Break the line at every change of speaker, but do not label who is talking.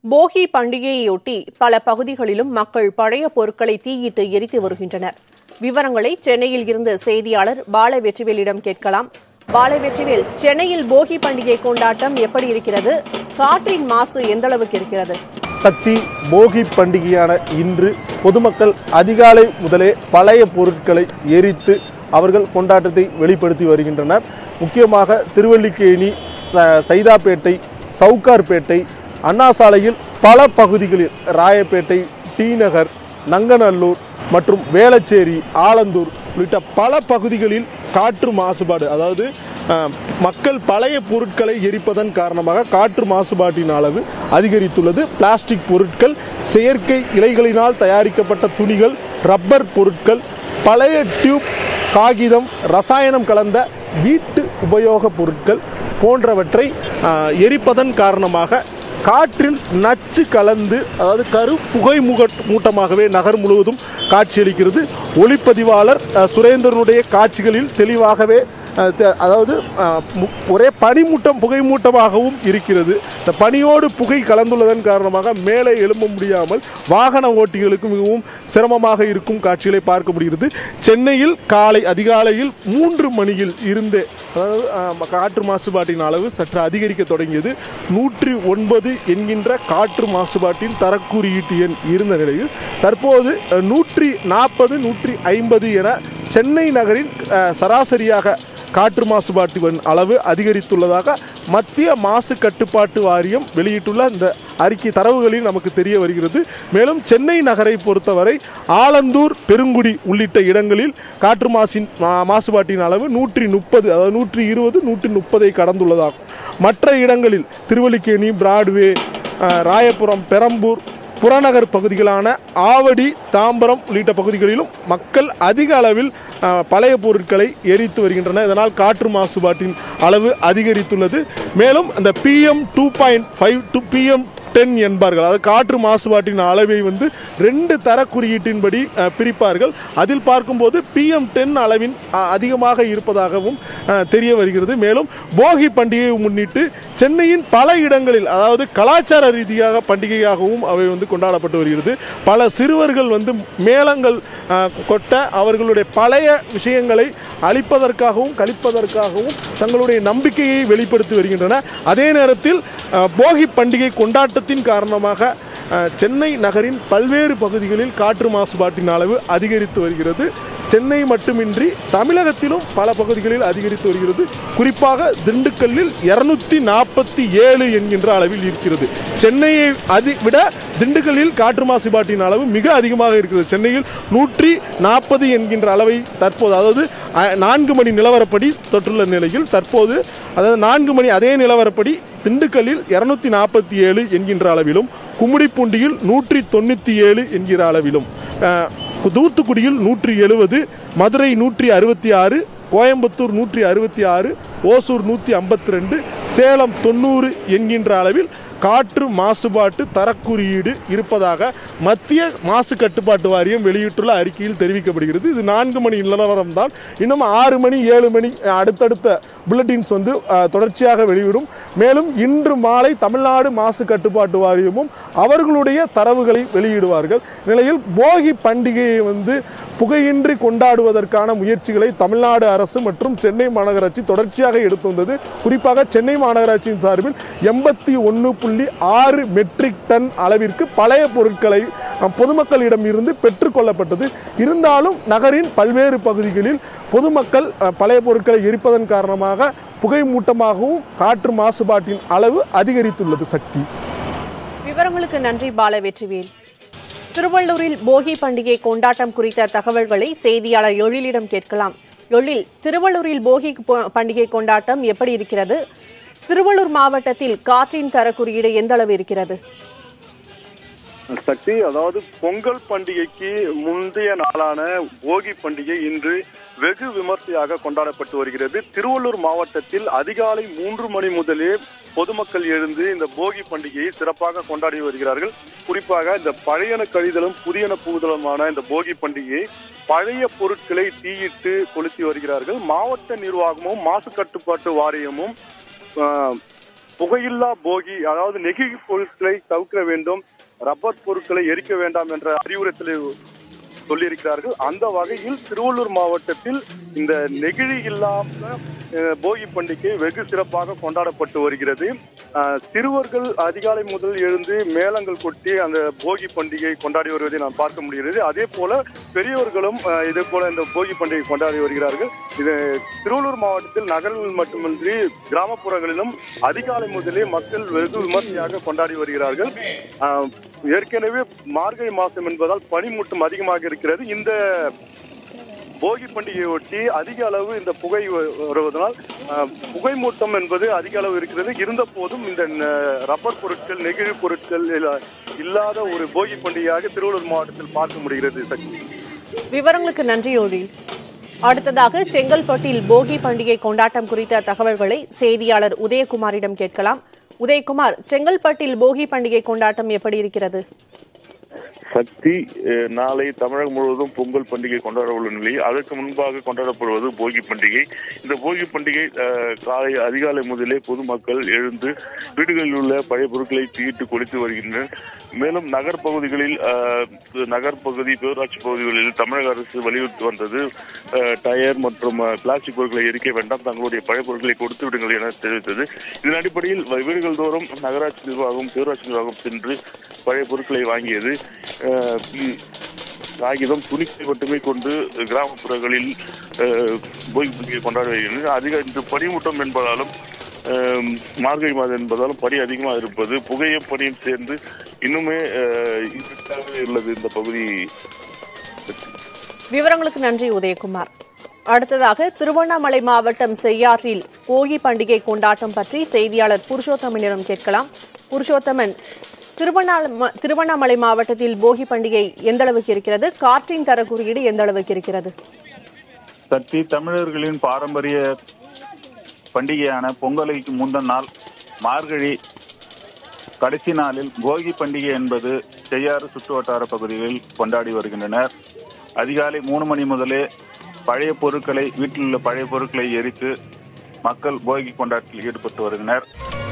போகி பண்டிகையையொட்டி பல பகுதிகளிலும் மக்கள் பழைய பொருட்களை தீயிட்டு எரித்து வருகின்றனர் விவரங்களை சென்னையில் இருந்து செய்தியாளர் பால வெற்றிவேலிடம் கேட்கலாம் பால வெற்றிவேல் சென்னையில் போகி பண்டிகை கொண்டாட்டம் எப்படி இருக்கிறது காற்றின் மாசு எந்த அளவுக்கு இருக்கிறது
சக்தி போகி பண்டிகையான இன்று பொதுமக்கள் அதிகாலை முதலே பழைய பொருட்களை எரித்து அவர்கள் கொண்டாட்டத்தை வெளிப்படுத்தி வருகின்றனர் முக்கியமாக திருவல்லிக்கேணி ச- சைதாப்பேட்டை சவுகார்பேட்டை அண்ணா சாலையில் பல பகுதிகளில் ராயப்பேட்டை டி நகர் நங்கநல்லூர் மற்றும் வேளச்சேரி ஆலந்தூர் உள்ளிட்ட பல பகுதிகளில் காற்று மாசுபாடு அதாவது அஹ், மக்கள் பழைய பொருட்களை எரிப்பதன் காரணமாக காற்று மாசுபாட்டின் அளவு அதிகரித்துள்ளது பிளாஸ்டிக் பொருட்கள் செயற்கை இலைகளினால் தயாரிக்கப்பட்ட துணிகள் ரப்பர் பொருட்கள் பழைய டியூப் காகிதம் ரசாயனம் கலந்த வீட்டு உபயோகப் பொருட்கள் போன்றவற்றை அஹ், எரிப்பதன் காரணமாக காற்றில் நச்சு கலந்து அதாவது கரு புகை முக மூட்டமாகவே நகர் முழுவதும் காட்சியளிக்கிறது ஒளிப்பதிவாளர் அஹ், சுரேந்திரனுடைய காட்சிகளில் தெளிவாகவே அஹ், த- அதாவது அஹ், மு- ஒரே பனிமூட்டம் புகை மூட்டமாகவும் இருக்கிறது இந்த பனியோடு புகை கலந்துள்ளதன் காரணமாக மேலே எழும்ப முடியாமல் வாகன ஓட்டிகளுக்கு மிகவும் சிரமமாக இருக்கும் காட்சிகளை பார்க்க முடிகிறது சென்னையில் காலை அதிகாலையில் மூன்று மணியில் இருந்தே அதாவது அஹ், காற்று மாசுபாட்டின் அளவு சற்று அதிகரிக்க தொடங்கியது நூற்றி ஒன்பது என்கின்ற காற்று மாசுபாட்டின் தரக்குறியீட்டு எண் இருந்த நிலையில் தற்போது அஹ், நூற்றி நாற்பது நூற்றி ஐம்பது என சென்னை நகரின் அஹ், சராசரியாக காற்று மாசுபாட்டின் அளவு அதிகரித்துள்ளதாக மத்திய மாசு கட்டுப்பாட்டு வாரியம் வெளியிட்டுள்ள இந்த அறிக்கை தரவுகளில் நமக்கு தெரிய வருகிறது மேலும் சென்னை நகரை பொறுத்தவரை ஆலந்தூர் பெருங்குடி உள்ளிட்ட இடங்களில் காற்று மாசின் மா- மாசுபாட்டின் அளவு நூற்றி முப்பது அதாவது நூற்றி இருபது நூற்றி முப்பதை கடந்துள்ளதாகும் மற்ற இடங்களில் திருவல்லிக்கேணி பிராட்வே அஹ், ராயபுரம் பெரம்பூர் புறநகர் பகுதிகளான ஆவடி தாம்பரம் உள்ளிட்ட பகுதிகளிலும் மக்கள் அதிக அளவில் அஹ், பழைய பொருட்களை எரித்து வருகின்றனர் இதனால் காற்று மாசுபாட்டின் அளவு அதிகரித்துள்ளது மேலும் அந்த PM two point five to PM ten என்பார்கள் அதாவது காற்று மாசுபாட்டின் அளவை வந்து ரெண்டு தர குறியீட்டின்படி அஹ், பிரிப்பார்கள் அதில் பார்க்கும்போது பிஎம் டென் அளவின் அஹ், அதிகமாக இருப்பதாகவும் அஹ், தெரிய வருகிறது மேலும் போகி பண்டிகையை முன்னிட்டு சென்னையின் பல இடங்களில் அதாவது கலாச்சார ரீதியாக பண்டிகையாகவும் அவை வந்து கொண்டாடப்பட்டு வருகிறது பல சிறுவர்கள் வந்து மேளங்கள் அஹ், கொட்ட அவர்களுடைய பழைய விஷயங்களை அழிப்பதற்காகவும் கழிப்பதற்காகவும் தங்களுடைய நம்பிக்கையை வெளிப்படுத்தி வருகின்றன அதே நேரத்தில் அஹ், போகி பண்டிகை கொண்டாட்டத்தின் காரணமாக அஹ், சென்னை நகரின் பல்வேறு பகுதிகளில் காற்று மாசுபாட்டின் அளவு அதிகரித்து வருகிறது சென்னை மட்டுமின்றி தமிழகத்திலும் பல பகுதிகளில் அதிகரித்து வருகிறது குறிப்பாக திண்டுக்கல்லில் இருநூத்தி நாற்பத்தி ஏழு என்கின்ற அளவில் இருக்கிறது சென்னையை அதி விட திண்டுக்கல்லில் காற்று மாசுபாட்டின் அளவு மிக அதிகமாக இருக்கிறது சென்னையில் நூற்றி நாற்பது என்கின்ற அளவை தற்போது அதாவது அஹ், நான்கு மணி நிலவரப்படி தொற்றுள்ள நிலையில் தற்போது அதாவது நான்கு மணி அதே நிலவரப்படி திண்டுக்கல்லில் இருநூத்தி நாற்பத்தி ஏழு என்கின்ற அளவிலும் கும்மிடிப்பூண்டியில் நூற்றி தொண்ணூற்றி ஏழு என்கிற அளவிலும் அஹ், தூத்துக்குடியில் நூற்றி எழுபது மதுரை நூற்றி அறுபத்தி ஆறு கோயம்புத்தூர் நூற்றி அறுபத்தி ஆறு ஓசூர் நூற்றி ஐம்பத்தி ரெண்டு சேலம் தொண்ணூறு என்கின்ற அளவில் காற்று மாசுபாட்டு தரக்குறியீடு இருப்பதாக மத்திய மாசு கட்டுப்பாட்டு வாரியம் வெளியிட்டுள்ள அறிக்கையில் தெரிவிக்கப்படுகிறது இது நான்கு மணி நிலவரம் தான் இன்னும் ஆறு மணி ஏழு மணி அஹ், அடுத்தடுத்த புல்லட்டின்ஸ் வந்து அஹ், தொடர்ச்சியாக வெளியிடும் மேலும் இன்று மாலை தமிழ்நாடு மாசு கட்டுப்பாட்டு வாரியமும் அவர்களுடைய தரவுகளை வெளியிடுவார்கள் நிலையில் போகி பண்டிகையை வந்து புகையின்றி கொண்டாடுவதற்கான முயற்சிகளை தமிழ்நாடு அரசு மற்றும் சென்னை மாநகராட்சி தொடர்ச்சியாக எடுத்து வந்தது குறிப்பாக சென்னை மாநகராட்சியின் சார்பில் எண்பத்தி ஒன்று புள்ளி ஆறு மெட்ரிக் டன் அளவிற்கு பழைய பொருட்களை அஹ், பொதுமக்களிடம் இருந்து பெற்றுக்கொள்ளப்பட்டது இருந்தாலும் நகரின் பல்வேறு பகுதிகளில் பொதுமக்கள் அஹ், பழைய பொருட்களை எரிப்பதன் காரணமாக புகை மூட்டமாகவும் காற்று மாசுபாட்டின் அளவு அதிகரித்துள்ளது சக்தி
விவரங்களுக்கு நன்றி பால வெற்றிவேல் திருவள்ளூரில் போகி பண்டிகை கொண்டாட்டம் குறித்த தகவல்களை செய்தியாளர் எழிலிடம் கேட்கலாம் எழில் திருவள்ளூரில் போகி பொ- பண்டிகை கொண்டாட்டம் எப்படி இருக்கிறது திருவள்ளூர் மாவட்டத்தில் காற்றின் தர குறியீடு எந்த அளவு இருக்கிறது
சக்தி அதாவது பொங்கல் பண்டிகைக்கு முந்தைய நாளான போகி பண்டிகை இன்று வெகு விமர்சையாக கொண்டாடப்பட்டு வருகிறது திருவள்ளூர் மாவட்டத்தில் அதிகாலை மூன்று மணி முதலே பொதுமக்கள் எழுந்து இந்த போகி பண்டிகையை சிறப்பாக கொண்டாடி வருகிறார்கள் குறிப்பாக இந்த பழையன கழிதலும் புதியன புகுதலுமான இந்த போகி பண்டிகையை பழைய பொருட்களை தீயிட்டு கொளுத்தி வருகிறார்கள் மாவட்ட நிர்வாகமும் மாசு கட்டுப்பாட்டு வாரியமும் ஆஹ், புகையில்லா போகி அதாவது நெகிழி பொருட்களை தவிர்க்க வேண்டும் ரப்பர் பொருட்களை எரிக்க வேண்டாம் என்ற அறிவுறுத்தலை சொல்லியிருக்கிறார்கள் அந்த வகையில் திருவள்ளூர் மாவட்டத்தில் இந்த நெகிழி இல்லாம அஹ், போகி பண்டிகை வெகு சிறப்பாக கொண்டாடப்பட்டு வருகிறது அஹ், சிறுவர்கள் அதிகாலை முதல் எழுந்து மேளங்கள் கொட்டி அந்த போகி பண்டிகை கொண்டாடி வருவதை நாம் பார்க்க முடிகிறது அதே போல பெரியவர்களும் அஹ், இதே போல இந்த போகி பண்டிகை கொண்டாடி வருகிறார்கள் இது திருவள்ளூர் மாவட்டத்தில் நகரில் மட்டுமின்றி கிராமப்புறங்களிலும் அதிகாலை முதலே மக்கள் வெகு விமர்சையாக கொண்டாடி வருகிறார்கள் அஹ், ஏற்கனவே மார்கழி மாசம் என்பதால் பனிமூட்டம் அதிகமாக இருக்கிறது இந்த போகி பண்டிகையொட்டி அதிக அளவு இந்த புகை வ- வருவதனால் அஹ், புகை மூட்டம் என்பது அதிக அளவு இருக்கிறது இருந்த போதும் இந்த ந- ரப்பர் பொருட்கள் நெகிழி பொருட்கள் இல்ல- இல்லாத ஒரு போகி பண்டிகையாக திருவள்ளூர் மாவட்டத்தில் பார்க்க முடிகிறது சக்தி
விவரங்களுக்கு நன்றி ஒழில் அடுத்ததாக செங்கல்பட்டில் போகி பண்டிகை கொண்டாட்டம் குறித்த தகவல்களை செய்தியாளர் உதயகுமாரிடம் கேட்கலாம் உதயகுமார் செங்கல்பட்டில் போகி பண்டிகை கொண்டாட்டம் எப்படி இருக்கிறது
சக்தி அஹ், நாளை தமிழகம் முழுவதும் பொங்கல் பண்டிகை கொண்டாட உள்ள நிலையில் அதற்கு முன்பாக கொண்டாடப்படுவது போகி பண்டிகை இந்த போகி பண்டிகை அஹ், காலை அதிகாலை முதலே பொதுமக்கள் எழுந்து வீடுகளில் உள்ள பழைய பொருட்களை தீயிட்டு கொளித்து வருகின்றனர் மேலும் நகர்ப்பகுதிகளில் அஹ், நகர்ப்பகுதி பேரூராட்சி பகுதிகளில் தமிழக அரசு வலியுறுத்தி வந்தது அஹ், டயர் மற்றும் அஹ், பிளாஸ்டிக் பொருட்களை எரிக்க வேண்டாம் தங்களுடைய பழைய பொருட்களை கொடுத்து விடுங்கள் என தெரிவித்தது இதன் அடிப்படையில் வீடுகள் தோறும் நகராட்சி நிர்வாகம் பேரூராட்சி நிர்வாகம் சென்று பழைய பொருட்களை வாங்கியது அஹ், ம், காகிதம் துணிக்கை மட்டுமே கொண்டு கிராமப்புறங்களில் அஹ், போகி பண்டிகை கொண்டாட வருகின்றனர் அதிக இந்த பனிமூட்டம் என்பதாலும் அஹ், மார்கழி மாதம் என்பதாலும் பனி அதிகமாக இருப்பது புகையும் பனியும் சேர்ந்து இன்னுமே அஹ், இருட்டாக உள்ளது இந்த பகுதி
விவரங்களுக்கு நன்றி உதயகுமார் அடுத்ததாக திருவண்ணாமலை மாவட்டம் செய்யாறில் போகி பண்டிகை கொண்டாட்டம் பற்றி செய்தியாளர் புருஷோத்தமனிடம் கேட்கலாம் புருஷோத்தமன் திருவண்ணாம திருவண்ணாமலை மாவட்டத்தில் போகி பண்டிகை எந்த அளவுக்கு இருக்கிறது காற்றின் தர குறியீடு எந்த அளவுக்கு இருக்கிறது
சக்தி தமிழர்களின் பாரம்பரிய பண்டிகையான பொங்கலுக்கு முந்தின நாள் மார்கழி கடைசி நாளில் போகி பண்டிகை என்பது செய்யாறு சுற்று வட்டார பகுதிகளில் கொண்டாடி வருகின்றனர் அதிகாலை மூணு மணி முதலே பழைய பொருட்களை வீட்டில் உள்ள பழைய பொருட்களை எரித்து மக்கள் போகி கொண்டாட்டத்தில் ஈடுபட்டு வருகின்றனர்